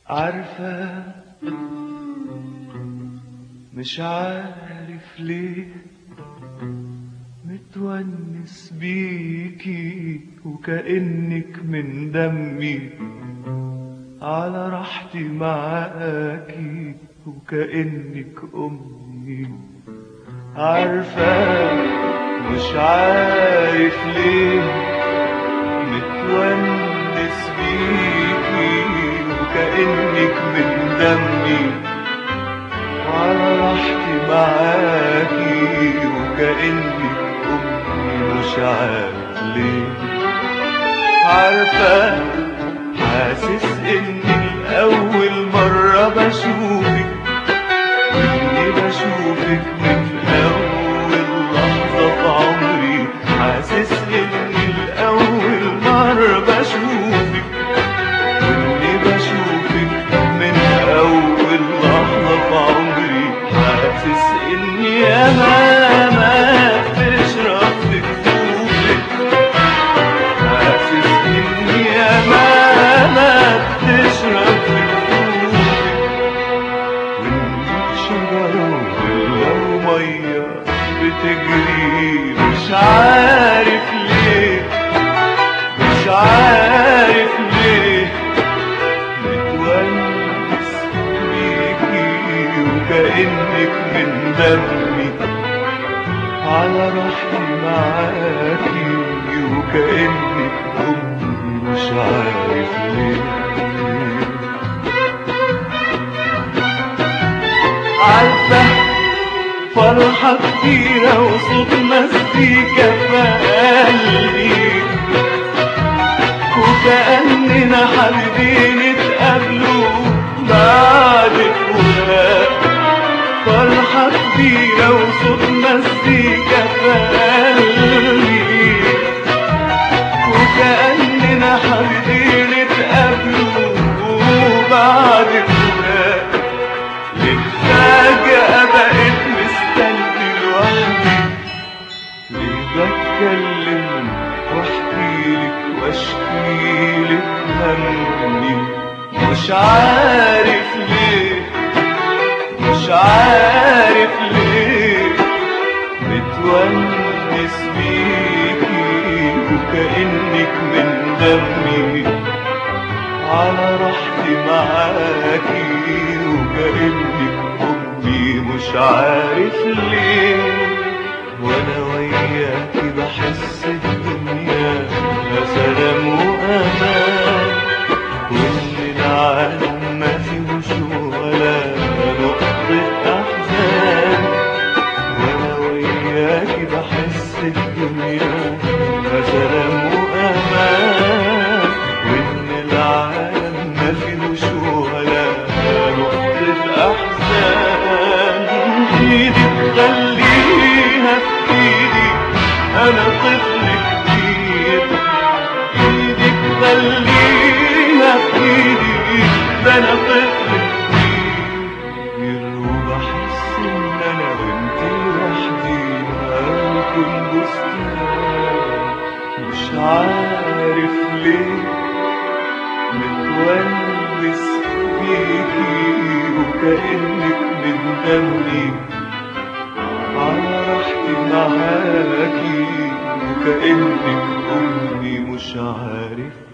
عارفة مش عارف ليه متونس بيكي وكأنك من دمي على راحتي معاكي وكأنك أمي عارفة مش عارف ليه متونس بيكي وكأنك من دمي على راحتي معاكي وكأنك أمي مش عارف ليه عارفة حاسس إني الأول مرة بشوفك وإني بشوفك من أول لحظة في عمري حاسس إني الأول مرة بشوفك وإني بشوفك من أول لحظة في عمري حاسس إني ياما ما بتشرب في كفوفك حاسس إني ياما ما بتشرب في كفوفك وإنك شجرة ولو مية بتجري مش عارف ليه مش عارف ليه متونس بيكي وكأنك من دمي على راحتي معاكي وكأنك أمي مش عارف ليه عارفة فرحة كتيرة وصوت مزيكا في قلبي وكأننا حابين نتقابلوا بعد فراق فرحة كبيرة وصوت مزيكا في قلبي وكأننا حابين نتقابلوا بعد فراق ليه فجأة بقيت مستني لوحدي ليه بتكلم واحكيلك واشكيلك همي مش عارف ليه مش عارف ليه متونس بيكي وكأنك من دمي على راحتي معاكي وكأنك أمي مش عارف ليه وأنا وياكي بحس الدنيا سلام وأمان وإن العالم ما فيهوش ولا نقطة أحزان وأنا وياكي بحس الدنيا سلام وأمان وإن العالم ما فيهوش ولا نقطة أحزان إيدي تخليها في إيدي أنا طفل كبير إيدي تخليها في إيدي ده أنا طفل كبير وبحس إن أنا وإنتي لوحدينا هنكون بستان مش عارف ليه متونس بيكي وكأنك من دمي على راحتي معاكي وكأنك أمي مش عارف